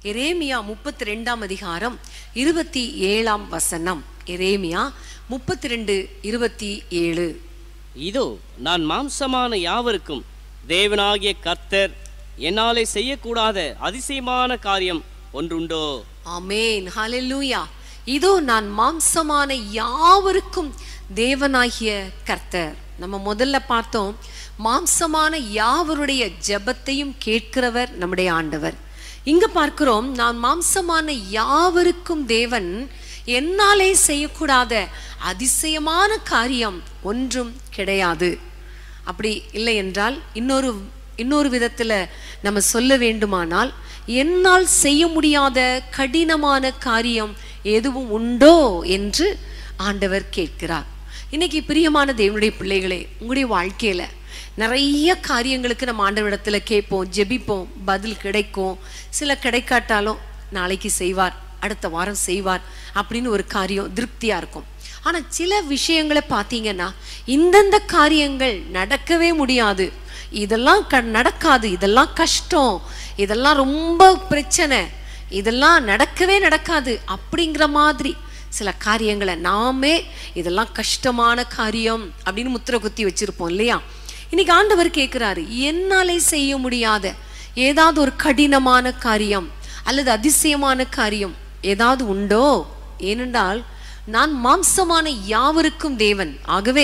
எரேமியா முப்பத்தி ரெண்டாம் அதிகாரம் இருபத்தி ஏழாம் வசனம் எரேமியா முப்பத்தி ரெண்டு இருபத்தி ஏழு இதோ நான் மாம்சமான யாவருக்கும் தேவனாகிய கர்த்தர் என்னாலே செய்யக்கூடாத அதிசயமான காரியம் ஒன்றுண்டோ ஆமேன் ஹalleluya இதோ நான் மாம்சமான யாவருக்கும் தேவனாகிய கர்த்தர் நம்ம முதல்ல பார்த்தோம் மாம்சமான யாவருடைய ஜெபத்தையும் கேட்கிறவர் நம்முடைய ஆண்டவர் இங்க பார்க்கிறோம் நான் மாம்சமான யாவருக்கும் தேவன் என்னாலே செய்யக்கூடாத அதிசயமான காரியம் ஒன்றும் கிடையாது அப்படி இல்லை என்றால் இன்னொரு இன்னொரு விதத்துல நம்ம சொல்ல வேண்டுமானால் என்னால் செய்ய முடியாத கடினமான காரியம் எதுவும் உண்டோ என்று ஆண்டவர் கேட்கிறார் இன்னைக்கு பிரியமான தேவனுடைய பிள்ளைகளே உங்களுடைய வாழ்க்கையில நிறைய காரியங்களுக்கு நம்ம ஆண்டவரிடத்துல கேட்போம் ஜெபிப்போம் பதில் கிடைக்கும் சில கிடைக்காட்டாலும் நாளைக்கு செய்வார் அடுத்த வாரம் செய்வார் அப்படின்னு ஒரு காரியம் திருப்தியா இருக்கும் ஆனா சில விஷயங்களை பார்த்தீங்கன்னா இந்தந்த காரியங்கள் நடக்கவே முடியாது இதெல்லாம் க நடக்காது இதெல்லாம் கஷ்டம் இதெல்லாம் ரொம்ப பிரச்சனை இதெல்லாம் நடக்கவே நடக்காது அப்படிங்கிற மாதிரி சில காரியங்களை நாமே இதெல்லாம் கஷ்டமான காரியம் அப்படின்னு முத்திரை குத்தி வச்சிருப்போம் இல்லையா இன்னைக்கு ஆண்டவர் கேட்கிறாரு என்னாலே செய்ய முடியாத ஏதாவது ஒரு கடினமான காரியம் அல்லது அதிசயமான காரியம் ஏதாவது உண்டோ ஏனென்றால் நான் மாம்சமான யாவருக்கும் தேவன் ஆகவே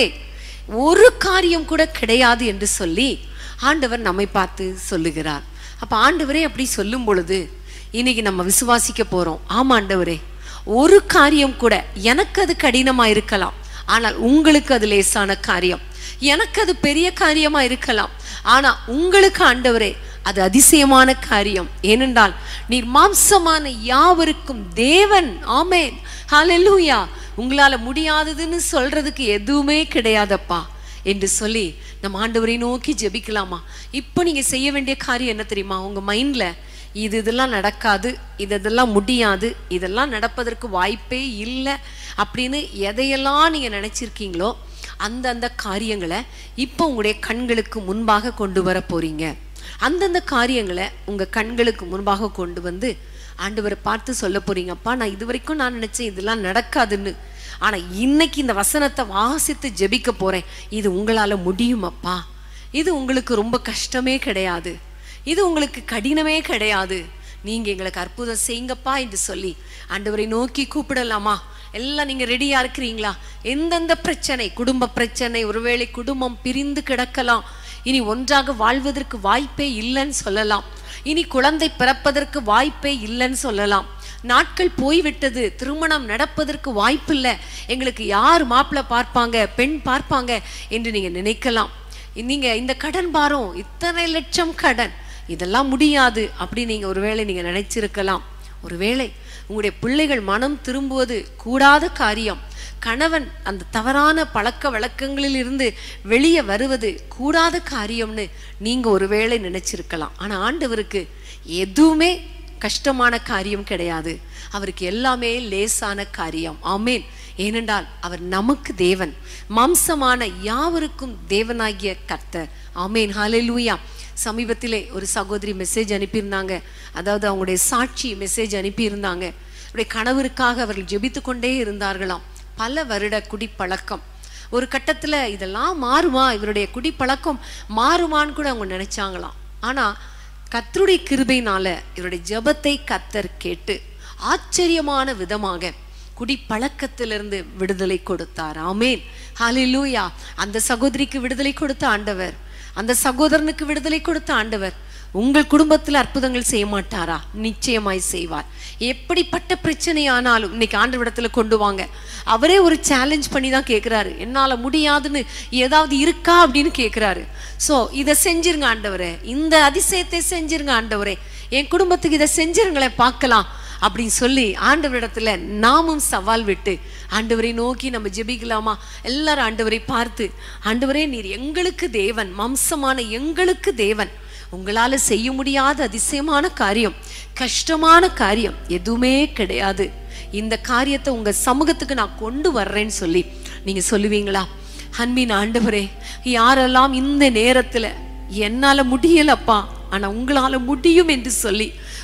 ஒரு காரியம் கூட கிடையாது என்று சொல்லி ஆண்டவர் நம்மை பார்த்து சொல்லுகிறார் அப்ப ஆண்டவரே அப்படி சொல்லும் பொழுது இன்னைக்கு நம்ம விசுவாசிக்க போறோம் ஆமா ஆண்டவரே ஒரு காரியம் கூட எனக்கு அது கடினமா இருக்கலாம் ஆனால் உங்களுக்கு அது லேசான காரியம் எனக்கு அது பெரிய காரியமா இருக்கலாம் ஆனா உங்களுக்கு ஆண்டவரே அது அதிசயமான காரியம் ஏனென்றால் நீர் மாம்சமான யாவருக்கும் தேவன் ஆமேன் ஹalleluya உங்களால முடியாததுன்னு சொல்றதுக்கு எதுவுமே கிடையாதப்பா என்று சொல்லி நம்ம ஆண்டவரை நோக்கி ஜெபிக்கலாமா இப்போ நீங்க செய்ய வேண்டிய காரியம் என்ன தெரியுமா உங்க மைண்ட்ல இது இதெல்லாம் நடக்காது இது இதெல்லாம் முடியாது இதெல்லாம் நடப்பதற்கு வாய்ப்பே இல்லை அப்படின்னு எதையெல்லாம் நீங்க நினைச்சிருக்கீங்களோ அந்தந்த காரியங்களை இப்போ உங்களுடைய கண்களுக்கு முன்பாக கொண்டு வர போறீங்க அந்தந்த காரியங்களை உங்க கண்களுக்கு முன்பாக கொண்டு வந்து ஆண்டவரை பார்த்து சொல்ல போறீங்கப்பா நான் இது வரைக்கும் நான் நினைச்சேன் இதெல்லாம் நடக்காதுன்னு ஆனா இன்னைக்கு இந்த வசனத்தை வாசித்து ஜெபிக்க போறேன் இது உங்களால முடியுமப்பா இது உங்களுக்கு ரொம்ப கஷ்டமே கிடையாது இது உங்களுக்கு கடினமே கிடையாது நீங்க எங்களுக்கு அற்புதம் செய்யுங்கப்பா என்று சொல்லி ஆண்டவரை நோக்கி கூப்பிடலாமா எல்லாம் நீங்க ரெடியா இருக்கிறீங்களா எந்தெந்த பிரச்சனை குடும்ப பிரச்சனை ஒருவேளை குடும்பம் பிரிந்து கிடக்கலாம் இனி ஒன்றாக வாழ்வதற்கு வாய்ப்பே இல்லைன்னு சொல்லலாம் இனி குழந்தை பிறப்பதற்கு வாய்ப்பே இல்லைன்னு சொல்லலாம் நாட்கள் போய்விட்டது திருமணம் நடப்பதற்கு வாய்ப்பில்லை எங்களுக்கு யார் மாப்பிள்ளை பார்ப்பாங்க பெண் பார்ப்பாங்க என்று நீங்க நினைக்கலாம் நீங்க இந்த கடன் பாரம் இத்தனை லட்சம் கடன் இதெல்லாம் முடியாது அப்படி நீங்க ஒருவேளை நீங்க நினைச்சிருக்கலாம் ஒருவேளை உங்களுடைய பிள்ளைகள் மனம் திரும்புவது கூடாத காரியம் கணவன் அந்த தவறான பழக்க வழக்கங்களில் இருந்து வெளியே வருவது கூடாத காரியம்னு நீங்க ஒருவேளை நினைச்சிருக்கலாம் ஆனா ஆண்டவருக்கு எதுவுமே கஷ்டமான காரியம் கிடையாது அவருக்கு எல்லாமே லேசான காரியம் ஆமேன் ஏனென்றால் அவர் நமக்கு தேவன் மாம்சமான யாவருக்கும் தேவனாகிய கர்த்தர் ஆமேன் ஹalleluya சமீபத்திலே ஒரு சகோதரி மெசேஜ் அனுப்பியிருந்தாங்க அதாவது அவங்களுடைய சாட்சி மெசேஜ் அனுப்பியிருந்தாங்க அவருடைய கணவருக்காக அவர்கள் ஜெபித்து கொண்டே இருந்தார்களாம் பல வருட குடிப்பழக்கம் ஒரு கட்டத்துல இதெல்லாம் மாறுமா இவருடைய குடிப்பழக்கம் மாறுமான்னு கூட அவங்க நினைச்சாங்களாம் ஆனா கத்தருடைய கிருபையினால இவருடைய ஜெபத்தை கத்தர் கேட்டு ஆச்சரியமான விதமாக குடிப்பழக்கத்திலிருந்து விடுதலை கொடுத்தார் ஆமேன் ஹalleluya அந்த சகோதரிக்கு விடுதலை கொடுத்த ஆண்டவர் அந்த சகோதரனுக்கு விடுதலை கொடுத்த ஆண்டவர் உங்கள் குடும்பத்தில் அற்புதங்கள் செய்ய மாட்டாரா நிச்சயமாய் செய்வார் எப்படிப்பட்ட பிரச்சனை ஆனாலும் இன்னைக்கு ஆண்டவரிடத்துல கொண்டு வாங்க அவரே ஒரு சேலஞ்ச் பண்ணி தான் கேட்குறாரு என்னால் முடியாதுன்னு ஏதாவது இருக்கா அப்படின்னு கேட்குறாரு ஸோ இதை செஞ்சிருங்க ஆண்டவரே இந்த அதிசயத்தை செஞ்சிருங்க ஆண்டவரே என் குடும்பத்துக்கு இதை செஞ்சிருங்களேன் பார்க்கலாம் அப்படின்னு சொல்லி ஆண்டவரிடத்துல நாமும் சவால் விட்டு ஆண்டவரை நோக்கி நம்ம ஜெபிக்கலாமா எல்லாரும் ஆண்டவரை பார்த்து ஆண்டவரே நீர் எங்களுக்கு தேவன் மாம்சமான எங்களுக்கு தேவன் உங்களால செய்ய முடியாத அதிசயமான காரியம் கஷ்டமான காரியம் எதுவுமே கிடையாது இந்த காரியத்தை உங்க சமூகத்துக்கு நான் கொண்டு வர்றேன்னு சொல்லி நீங்க சொல்லுவீங்களா அன்பின் ஆண்டவரே யாரெல்லாம் இந்த நேரத்துல என்னால முடியலப்பா ஆனா உங்களால முடியும் என்று சொல்லி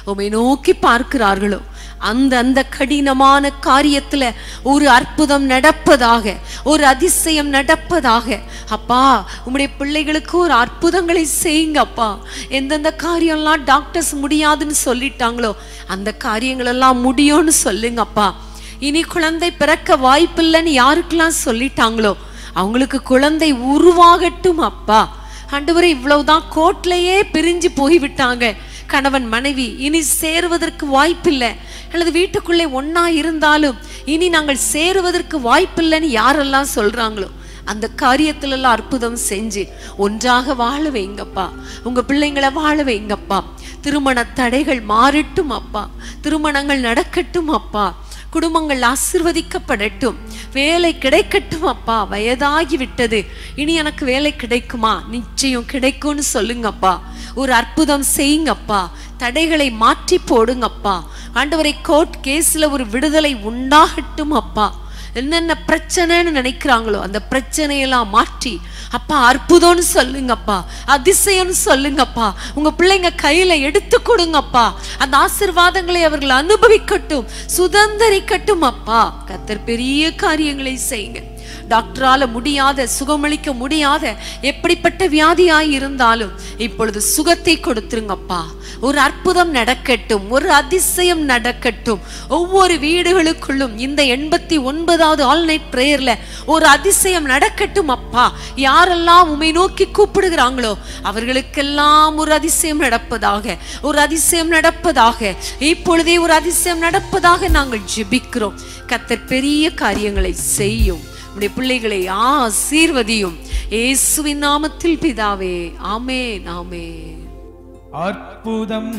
உம்மை நோக்கி பார்க்கிறார்களோ அந்த அந்த கடினமான காரியத்துல ஒரு அற்புதம் நடப்பதாக ஒரு அதிசயம் நடப்பதாக அப்பா உம்முடைய பிள்ளைகளுக்கு ஒரு அற்புதங்களை செய்யுங்க அப்பா எந்தெந்த காரியம்லாம் டாக்டர்ஸ் முடியாதுன்னு சொல்லிட்டாங்களோ அந்த காரியங்கள் எல்லாம் முடியும்னு சொல்லுங்கப்பா இனி குழந்தை பிறக்க வாய்ப்பில்லைன்னு யாருக்கெல்லாம் சொல்லிட்டாங்களோ அவங்களுக்கு குழந்தை உருவாகட்டும் அப்பா ஆண்டவரே இவ்வளவுதான் கோட்லயே பிரிஞ்சு போய்விட்டாங்க கணவன் மனைவி இனி சேருவதற்கு வாய்ப்பில்லை அல்லது வீட்டுக்குள்ளே ஒண்ணா இருந்தாலும் இனி நாங்கள் சேருவதற்கு வாய்ப்பில்லைன்னு யாரெல்லாம் சொல்றாங்களோ அந்த காரியத்துல எல்லாம் அற்புதம் செஞ்சு ஒன்றாக வாழ வைங்கப்பா உங்க பிள்ளைங்களை வாழ வைங்கப்பா திருமண தடைகள் மாறட்டும் அப்பா திருமணங்கள் நடக்கட்டும் அப்பா குடும்பங்கள் ஆசிர்வதிக்கப்படட்டும் வேலை கிடைக்கட்டும் அப்பா வயதாகி விட்டது இனி எனக்கு வேலை கிடைக்குமா நிச்சயம் கிடைக்கும்னு சொல்லுங்கப்பா ஒரு அற்புதம் செய்யுங்கப்பா தடைகளை மாற்றி போடுங்கப்பா ஆண்டவரை கோர்ட் கேஸ்ல ஒரு விடுதலை உண்டாகட்டும் அப்பா என்னென்ன பிரச்சனைன்னு நினைக்கிறாங்களோ அந்த பிரச்சனையெல்லாம் மாற்றி அப்பா அற்புதம்னு சொல்லுங்கப்பா அதிசயம்னு சொல்லுங்கப்பா உங்க பிள்ளைங்க கையில எடுத்து கொடுங்கப்பா அந்த ஆசிர்வாதங்களை அவர்கள் அனுபவிக்கட்டும் சுதந்திரிக்கட்டும் அப்பா கத்தர் பெரிய காரியங்களை செய்யுங்க டாக்டரால முடியாத சுகமளிக்க முடியாத எப்படிப்பட்ட வியாதியாய் இருந்தாலும் இப்பொழுது சுகத்தை கொடுத்துருங்கப்பா ஒரு அற்புதம் நடக்கட்டும் ஒரு அதிசயம் நடக்கட்டும் ஒவ்வொரு வீடுகளுக்குள்ளும் இந்த எண்பத்தி ஒன்பதாவது ஆல் நைட் பிரேயர்ல ஒரு அதிசயம் நடக்கட்டும் அப்பா யாரெல்லாம் உமை நோக்கி கூப்பிடுகிறாங்களோ அவர்களுக்கெல்லாம் ஒரு அதிசயம் நடப்பதாக ஒரு அதிசயம் நடப்பதாக இப்பொழுதே ஒரு அதிசயம் நடப்பதாக நாங்கள் ஜெபிக்கிறோம் கத்தர் பெரிய காரியங்களை செய்யும் உடைய பிள்ளைகளை ஆசீர்வதியும் இயேசுவின் நாமத்தில் பிதாவே ஆமென் ஆமென் அற்புதம்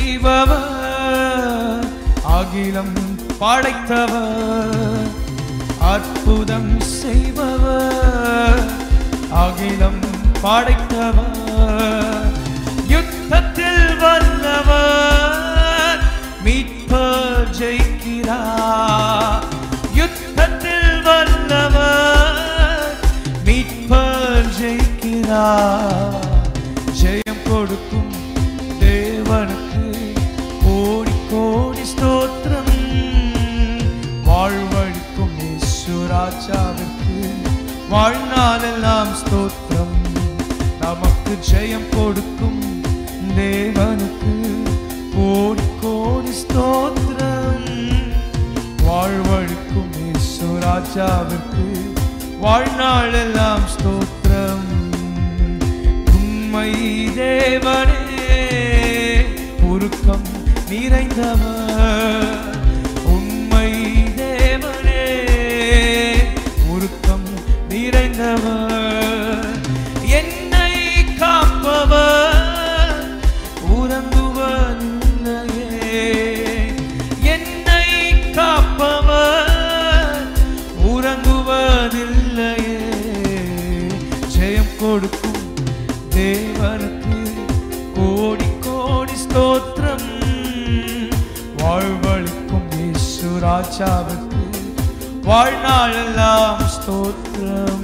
செய்பவர் அகிலம் படைத்தவர் அற்புதம் செய்பவர் அகிலம் படைத்தவர் யுத்தத்தில் வல்லவர் மீட்பர் ஜெயிக்கிறார் யுத்தத்தில் வல்லவர் மீட்பர் ஜெயிக்கிறார் ஜெயம் கொடுக்கும் தேவனுக்கு கோடி கோடி ஸ்தோத்திரம் வாழ்வழிக்கும் ஈஸ்வராஜாவிற்கு வாழ்நாளெல்லாம் ஸ்தோத்திரம் நமக்கு ஜெயம் கொடுக்கும் தேவனுக்கு கோடி கோடி ஸ்தோத்திரம் வாழ்வழிக்கும் ஈஸ்வராஜாவிற்கு வாழ்நாளெல்லாம் ஸ்தோத்திரம் உண்மை தேவனே உருக்கம் நிறைந்தவர் உண்மை தேவனே உருக்கம் நிறைந்தவர் என்னை காப்பவர் உறங்குவதில்லையே என்னை காப்பவர் உறங்குவதில்லையே ஜெயம் கொடுக்கும் தேவனுக்கு கோடி கோடி ஸ்தோத்திரம் வாழ்வழிக்கும் இயேசு ராஜாவுக்கு வாழ்நாளெல்லாம் ஸ்தோத்திரம்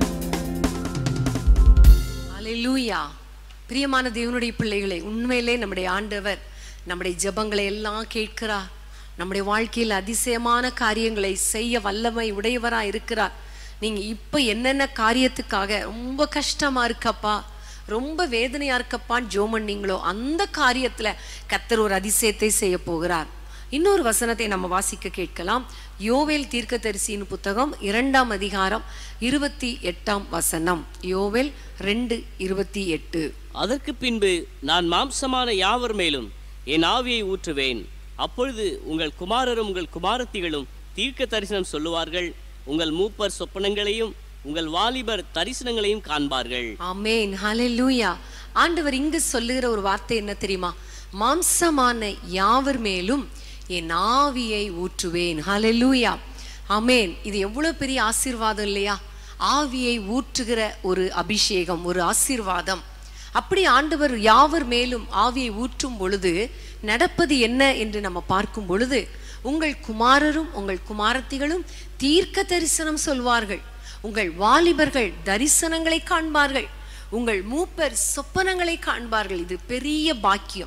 அல்லேலூயா பிரியமான தேவனுடைய பிள்ளைகளே உண்மையிலே நம்முடைய ஆண்டவர் நம்முடைய ஜெபங்களை எல்லாம் கேட்கிறார் நம்முடைய வாழ்க்கையில் அதிசயமான காரியங்களை செய்ய வல்லமை உடையவரா இருக்கிறார் நீங்க இப்ப என்னென்ன காரியத்துக்காக ரொம்ப கஷ்டமா இருக்கப்பா ரொம்ப வேதனையா இருக்கப்பான்னு ஜோம் பண்ணீங்களோ அந்த காரியத்துல கத்தர் ஒரு அதிசயத்தை செய்ய போகிறார் இன்னொரு வசனத்தை நம்ம வாசிக்க கேட்கலாம் யோவேல் தீர்க்கதரிசியின் புத்தகம் இரண்டாம் அதிகாரம் இருபத்தி எட்டாம் வசனம் யோவேல் ரெண்டு இருபத்தி எட்டு அதற்கு பின்பு நான் மாம்சமான யாவர் மேலும் என் ஆவியை ஊற்றுவேன் அப்பொழுது உங்கள் குமாரரும் உங்கள் குமாரத்திகளும் தீர்க்க தரிசனம் சொல்லுவார்கள் உங்கள் மூப்பர் சொப்பனங்களையும் உங்கள் வாலிபர் தரிசனங்களையும் காண்பார்கள் ஆமென் ஹalleluya ஆண்டவர் இங்கு சொல்லுகிற ஒரு வார்த்தை என்ன தெரியுமா மாம்சமான யாவர் மேலும் என் ஆவியை ஊற்றுவேன் ஹalleluya ஆமென் இது எவ்வளவு பெரிய ஆசீர்வாதம் இல்லையா ஆவியை ஊற்றுகிற ஒரு அபிஷேகம் ஒரு ஆசீர்வாதம் அப்படி ஆண்டவர் யாவர் மேலும் ஆவியை ஊற்றும் பொழுது நடப்பது என்ன என்று நம்ம பார்க்கும் பொழுது உங்கள் குமாரரும் உங்கள் குமாரத்திகளும் தீர்க்க தரிசனம் சொல்வார்கள் உங்கள் வாலிபர்கள் தரிசனங்களை காண்பார்கள் உங்கள் மூப்பர் சொப்பனங்களை காண்பார்கள் இது பெரிய பாக்கியம்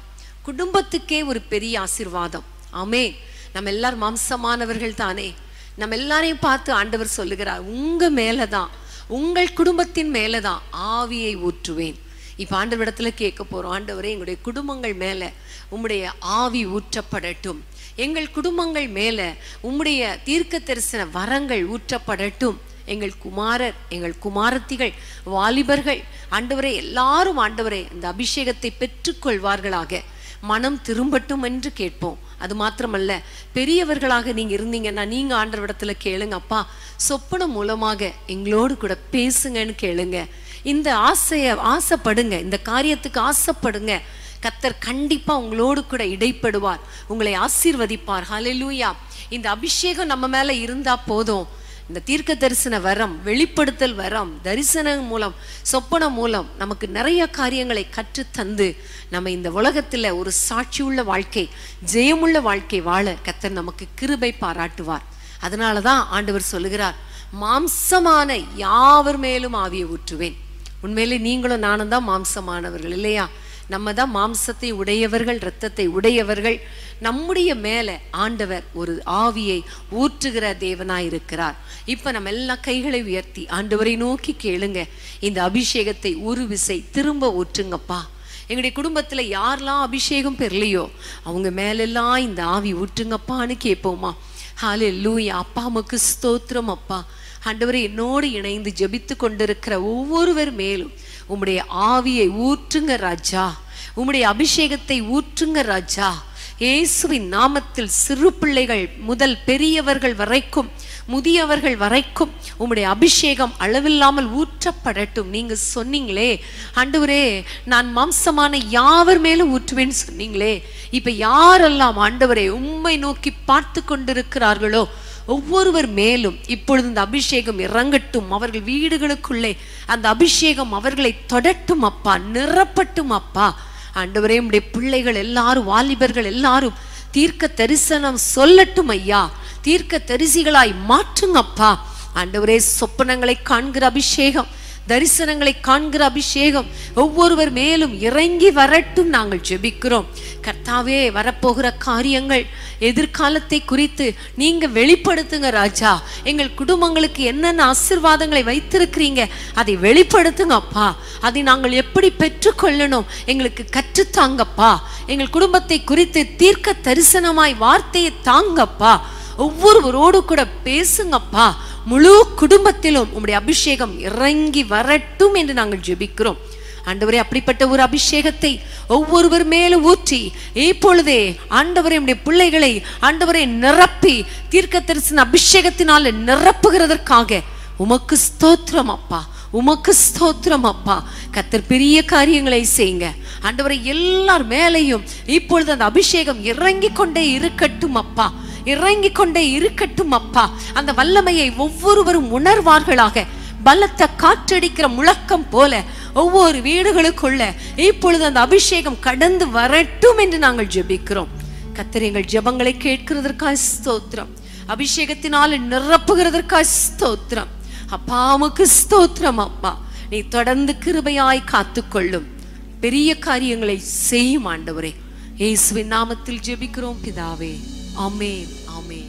குடும்பத்துக்கே ஒரு பெரிய ஆசீர்வாதம் ஆமே நம்ம எல்லாரும் மாம்சமானவர்கள் தானே நம்ம எல்லாரையும் பார்த்து ஆண்டவர் சொல்லுகிறார் உங்க மேலதான் உங்கள் குடும்பத்தின் மேலதான் ஆவியை ஊற்றுவேன் இப்ப ஆண்டவரிடத்துல கேட்க போறோம் ஆண்டவரே எங்களுடைய குடும்பங்கள் மேல உம்முடைய ஆவி ஊற்றப்படட்டும் எங்கள் குடும்பங்கள் மேல உம்முடைய தீர்க்க தரிசன வரங்கள் ஊற்றப்படட்டும் எங்கள் குமாரர் எங்கள் குமாரத்திகள் வாலிபர்கள் ஆண்டவரே எல்லாரும் ஆண்டவரே இந்த அபிஷேகத்தை பெற்றுக்கொள்வார்களாக மனம் திரும்பட்டும் என்று கேட்போம் அது மாத்திரமல்ல பெரியவர்களாக நீங்க இருந்தீங்கன்னா நீங்க ஆண்டவரிடத்துல கேளுங்க அப்பா சொப்பனம் மூலமாக எங்களோடு கூட பேசுங்கன்னு கேளுங்க இந்த ஆசைய ஆசைப்படுங்க இந்த காரியத்துக்கு ஆசைப்படுங்க கத்தர் கண்டிப்பா உங்களோடு கூட இடைப்படுவார் உங்களை ஆசீர்வதிப்பார் ஹalleluya இந்த அபிஷேகம் நம்ம மேல இருந்தா போதும் இந்த தீர்க்க தரிசன வரம் வெளிப்படுத்தல் வரம் தரிசனம் மூலம் சொப்பனம் மூலம் நமக்கு நிறைய காரியங்களை கற்றுத் தந்து நம்ம இந்த உலகத்துல ஒரு சாட்சியுள்ள வாழ்க்கை ஜெயமுள்ள வாழ்க்கை வாழ கத்தர் நமக்கு கிருபை பாராட்டுவார் அதனாலதான் ஆண்டவர் சொல்லுகிறார் மாம்சமான யாவர் மேலும் ஆவியை ஊற்றுவேன் உண்மையிலே நீங்களும் நானும் தான் மாம்சமானவர்கள் இல்லையா நம்ம தான் மாம்சத்தை உடையவர்கள் இரத்தத்தை உடையவர்கள் நம்முடைய மேல ஆண்டவர் ஒரு ஆவியை ஊற்றுகிற தேவனாய் இருக்கிறார் இப்ப நம்ம எல்லா கைகளை உயர்த்தி ஆண்டவரை நோக்கி கேளுங்க இந்த அபிஷேகத்தை ஒரு விசை திரும்ப ஊற்றுங்கப்பா எங்களுடைய குடும்பத்துல யாரெல்லாம் அபிஷேகம் பெறலையோ அவங்க மேலெல்லாம் இந்த ஆவி ஊற்றுங்கப்பான்னு கேட்போமா ஹாலே லூயா அப்பா அம்மாக்கு ஸ்தோத்திரம் அப்பா ஆண்டவரே என்னோடு இணைந்து ஜெபித்து கொண்டிருக்கிற ஒவ்வொருவர் மேலும் உம்முடைய ஆவியை ஊற்றுங்க ராஜா உம்முடைய அபிஷேகத்தை ஊற்றுங்க ராஜா இயேசுவின் நாமத்தில் சிறு பிள்ளைகள் முதல் பெரியவர்கள் வரைக்கும் முதியவர்கள் வரைக்கும் உம்முடைய அபிஷேகம் அளவில்லாமல் ஊற்றப்படட்டும் நீங்க சொன்னீங்களே ஆண்டவரே நான் மாம்சமான யாவர் மேலும் ஊற்றுவேன்னு சொன்னீங்களே இப்ப யாரெல்லாம் ஆண்டவரே உம்மை நோக்கி பார்த்து கொண்டிருக்கிறார்களோ ஒவ்வொருவர் மேலும் இப்பொழுது இந்த அபிஷேகம் இறங்கட்டும் அவர்கள் வீடுகளுக்குள்ளே அந்த அபிஷேகம் அவர்களை தொடட்டும் அப்பா நிரப்பட்டும் அப்பா ஆண்டவரே உம்முடைய பிள்ளைகள் எல்லாரும் வாலிபர்கள் எல்லாரும் தீர்க்க தரிசனம் சொல்லட்டும் ஐயா தீர்க்க தரிசிகளாய் மாற்றுங்க அப்பா ஆண்டவரே சொப்பனங்களை காண்கிற அபிஷேகம் தரிசனங்களை காண்கிற அபிஷேகம் ஒவ்வொருவர் மேலும் இறங்கி வரட்டும் நாங்கள் ஜெபிக்கிறோம் கர்த்தாவே வரப்போகிற காரியங்கள் எதிர்காலத்தை குறித்து நீங்க வெளிப்படுத்துங்க ராஜா எங்கள் குடும்பங்களுக்கு என்னென்ன ஆசிர்வாதங்களை வைத்திருக்கிறீங்க அதை வெளிப்படுத்துங்க அப்பா அதை நாங்கள் எப்படி பெற்றுக்கொள்ளணும் எங்களுக்கு கற்றுத்தாங்கப்பா எங்கள் குடும்பத்தை குறித்து தீர்க்க தரிசனமாய் வார்த்தையை தாங்கப்பா ஒவ்வொருவரோடு கூட பேசுங்கப்பா முழு குடும்பத்திலும் உம்முடைய அபிஷேகம் இறங்கி வரட்டும் என்று நாங்கள் ஜெபிக்கிறோம் ஆண்டவரே அப்படிப்பட்ட ஒரு அபிஷேகத்தை ஒவ்வொருவர் மேலும் ஊற்றி இப்பொழுதே ஆண்டவரே உம்முடைய பிள்ளைகளை ஆண்டவரை நிரப்பி தீர்க்க தரிசன அபிஷேகத்தினால நிரப்புகிறதற்காக உமக்கு ஸ்தோத்திரம் அப்பா உமக்கு ஸ்தோத்திரம் அப்பா கத்தர் பெரிய காரியங்களை செய்யுங்க ஆண்டவரை எல்லார் மேலையும் இப்பொழுது அந்த அபிஷேகம் இறங்கி கொண்டே இருக்கட்டும் அப்பா இறங்கி கொண்டே இருக்கட்டும் அப்பா அந்த வல்லமையை ஒவ்வொருவரும் உணர்வார்களாக பலத்த காற்றடிக்கிற முழக்கம் போல ஒவ்வொரு வீடுகளுக்குள்ள இப்பொழுது அந்த அபிஷேகம் கடந்து வரட்டும் என்று நாங்கள் ஜெபிக்கிறோம் கத்தர் எங்கள் ஜெபங்களை கேட்கிறதற்காக ஸ்தோத்திரம் அபிஷேகத்தினால நிரப்புகிறதற்காக ஸ்தோத்திரம் அப்பா உமக்கு ஸ்தோத்திரம் அப்பா நீ தொடர்ந்து கிருபையாய் காத்துக்கொள்ளும் பெரிய காரியங்களை செய்யும் ஆண்டவரே இயேசுவின் நாமத்தில் ஜெபிக்கிறோம் பிதாவே ஆமென் ஆமென்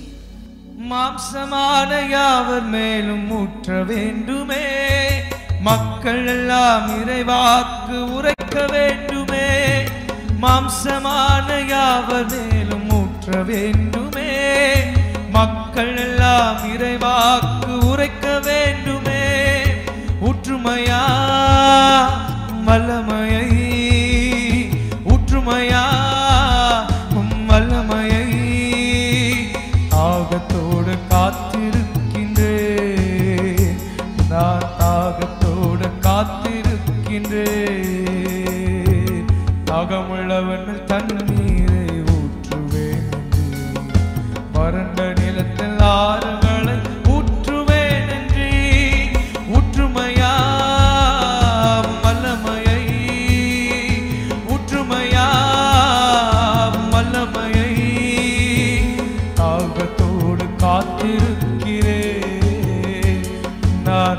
மாம்சமான யாவர் மேலும் ஊற்ற வேண்டுமே மக்கள் எல்லாம் இறைவாக்கு உரைக்க வேண்டுமே மாம்சமான யாவர் மேலும் ஊற்ற வேண்டுமே மக்கள் எல்லாம் இறைவாக்கு உரைக்க வேண்டுமே ஊற்றுமையா வல்லமையை ஊற்றுமையா உம் வல்லமையை தாகத்தோடு காத்திருக்கின்றேன் நான் தாகத்தோடு காத்திருக்கின்றேன் தாகமுள்ளவன் தண்ணீரை ஊற்றுவேன் என்று வறண்ட நிலத்தில் ஆறுகளை ஊற்றுவேன் என்று ஊற்றுமையா வல்லமையை ஊற்றுமையா வல்லமையை தாகத்தோடு காத்திருக்கிறேன் நான்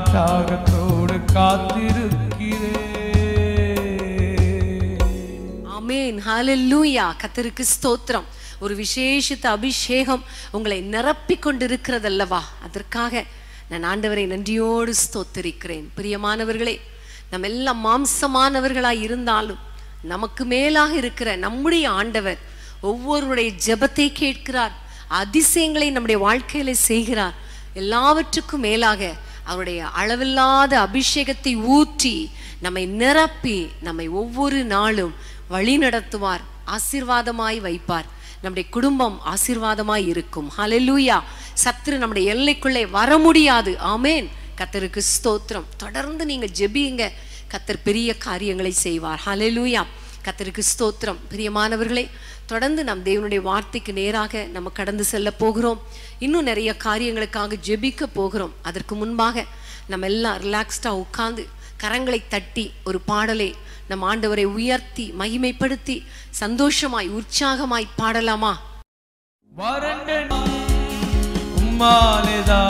தாகத்தோடு காத்திருக்கிறேன் ஆமென் ஹalleluya கத்தருக்கு ஸ்தோத்திரம் ஒரு விசேஷித்த அபிஷேகம் உங்களை நிரப்பிக் கொண்டிருக்கிறதல்லவா அதற்காக நான் ஆண்டவரை நன்றியோடு ஸ்தோத்தரிக்கிறேன் பிரியமானவர்களே நம்ம எல்லாம் மாம்சமானவர்களாய் இருந்தாலும் நமக்கு மேலாக இருக்கிற நம்முடைய ஆண்டவர் ஒவ்வொருவருடைய ஜெபத்தை கேட்கிறார் அதிசயங்களை நம்முடைய வாழ்க்கையில செய்கிறார் எல்லாவற்றுக்கும் மேலாக அவருடைய அளவில்லாத அபிஷேகத்தை ஊற்றி நம்மை நிரப்பி நம்மை ஒவ்வொரு நாளும் வழி நடத்துவார் ஆசீர்வாதமாய் வைப்பார் நம்முடைய குடும்பம் ஆசீர்வாதமாய் இருக்கும் ஹalleluya சத்துரு நம்முடைய எல்லைக்குள்ளே வர முடியாது ஆமேன் கத்தருக்கு ஸ்தோத்திரம் தொடர்ந்து நீங்க ஜெபியுங்க கத்தர் பெரிய காரியங்களை செய்வார் ஹalleluya கத்தருக்கு ஸ்தோத்திரம் பிரியமானவர்களே தொடர்ந்து நம் தேவனுடைய வார்த்தைக்கு நேராக நம்ம கடந்து செல்ல போகிறோம் இன்னும் நிறைய காரியங்களுக்காக ஜெபிக்க போகிறோம் அதற்கு முன்பாக நம்ம எல்லாம் ரிலாக்ஸ்டா உட்கார்ந்து கரங்களை தட்டி ஒரு பாடலை நம் ஆண்டவரை உயர்த்தி மகிமைப்படுத்தி சந்தோஷமாய் உற்சாகமாய் பாடலாமா வறண்ட உம்மாலேதான்